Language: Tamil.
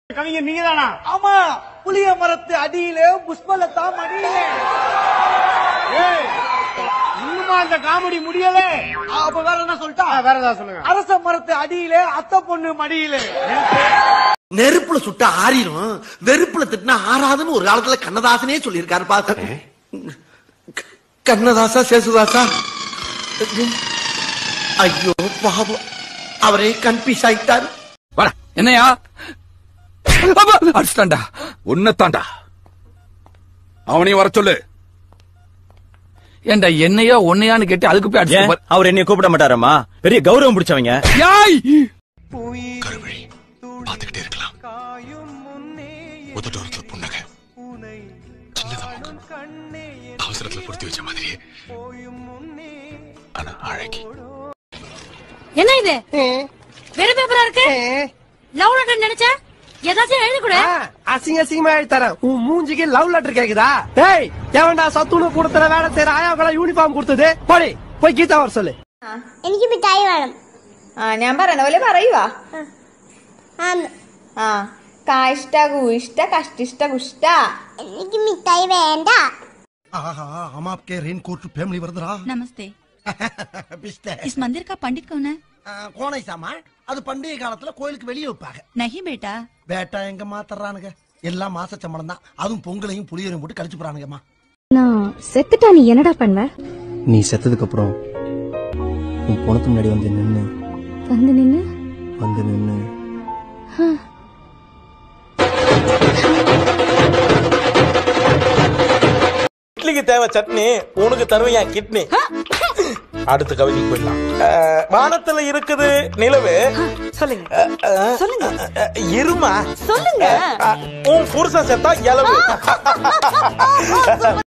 கவிஞர் நீங்க தானா ஆமா புளிய மரத்து அடியிலே புஷ்பலதா மடியிலே இன்னுமா அந்த காமெடி முடியல அப்ப வேற என்ன சொல்லிட்டா வேற ஏதாவது சொல்லுங்க அரச மரத்து அடியிலே அத்தை பொண்ணு மடியிலே நெருப்புல சுட்டா ஆறிடும் வெறுப்புல திட்டினா ஆறாதுன்னு ஒரு காலத்துல கண்ணதாசனே சொல்லியிருக்காரு பாத்து கண்ணதாசா சேசுதாசா ஐயோ பாவம் அவரே கன்ஃபியூஸ் ஆயிட்டாரு வாடா என்னையா அப்பா, அடிச்சிட்டான்டா உன்னத்தான்டா அவனையும் வர சொல்லு ஏண்டா என்னையா உன்னையான்னு கேட்டு அதுக்கு போய் ஏன் அடிச்சு அவர் என்னைய கூப்பிட மாட்டாரம்மா பெரிய கௌரவம் பிடிச்சவங்க யாய் பார்த்துக்கிட்டே இருக்கலாம் உதட்டோரத்துல புன்னகை சின்னதா முகம் அவசரத்துல பொருத்தி வச்ச மாதிரியே ஆனா அழகி என்ன இது வெறும் பேப்பரா இருக்கு லவ் லெட்டர் நினைச்சா ஏதாச்சும் எழுதி கொடு அசிங்க அசிங்கமா எழுதி தரேன் உன் மூஞ்சிக்கு லவ் லெட்டர் கேக்குதா டேய் எவன்டா சத்துணு கொடுத்துற வேலை செய்யற ஆயாவுக்கெல்லாம் யூனிஃபார்ம் கொடுத்தது போடி போய் கீதா வர சொல்லு എനിക്ക് മിഠായി വേണം ആ ഞാൻ പറയണ പോലെ പറയുവാ ആന്ന് ആ കാഷ്ട കൂഷ്ട കഷ്ടിഷ്ട കുഷ്ട എനിക്ക് മിഠായി വേണ്ട हम आपके रेन कोट फैमिली वर्दरा नमस्ते பிஸ்தே इस मंदिर का पंडित कौन है கோனை சாமா அது பண்டிகை காலத்துல கோயிலுக்கு வெளியே வைப்பாங்க नहीं बेटा வேட்டா எங்க மாத்தறானுங்க எல்லாம் மாச சம்பளம் தான் அதுவும் பொங்கலையும் புளியரையும் போட்டு கழிச்சு போறானுங்கம்மா நான் செத்துட்டா நீ என்னடா பண்ணுவ நீ செத்ததுக்கு அப்புறம் உன் பொணத்து முன்னாடி வந்து நின்னு வந்து நின்னு வந்து நின்னு இட்லிக்கு தேவை சட்னி உனக்கு தருவையா கிட்னி அடுத்த கவிதைக்கு போயிடலாம் அஹ், வானத்துல இருக்குது நிலவு சொல்லுங்க சொல்லுங்க இருமா சொல்லுங்க உன் புருஷன் செத்தா இலவு